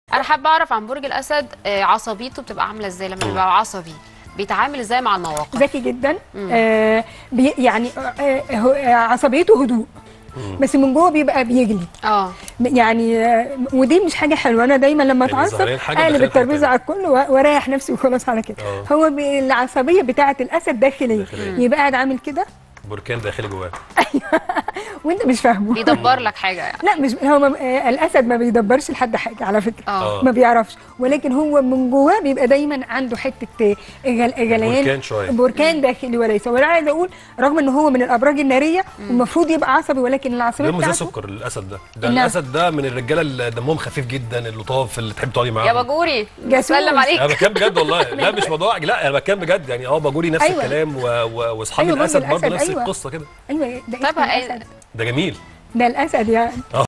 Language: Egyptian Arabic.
انا حابه اعرف عن برج الاسد آه، عصبيته بتبقى عامله ازاي لما بيبقى عصبي بيتعامل ازاي مع المواقف ذكي جدا آه بي يعني آه هو- آه عصبيته هدوء بس من جوه بيبقى بيجلي اه يعني آه، ودي مش حاجه حلوه انا دايما لما يعني اتعصب زعلان حاجة اقلب داخلها الترابيزه حاجة على الكل و- واريح نفسي وخلاص على كده آه. هو بي- العصبيه بتاعه الاسد داخليه داخلية. يبقى قاعد عامل كده بركان داخلي جواه وانت مش فاهمه بيدبر لك حاجه يعني لا مش هو ما آه، الاسد ما بيدبرش لحد حاجه على فكره اه آه. ما بيعرفش ولكن هو من جواه بيبقى دايما عنده حته آه، غل- غليان بركان شوية. بركان داخلي وليس وانا عايز اقول رغم ان هو من الابراج الناريه والمفروض يبقى عصبي ولكن العصبيه دمه زي بتاعته سكر الاسد ده ده نعم. الاسد ده من الرجاله اللي دمهم خفيف جدا اللطاف اللي تحب تقعدي معاهم يا باجوري جاسوس. سلم عليك انا بتكلم بجد والله لا مش موضوع لا انا بتكلم بجد يعني اه باجوري نفس أيوة. الكلام و- و- واصحاب أيوة برضه الاسد برضه الأسد، نفس أيوة. القصه كده ايوه ده طب اسمه هي- الاسد ده جميل ده الاسد يعني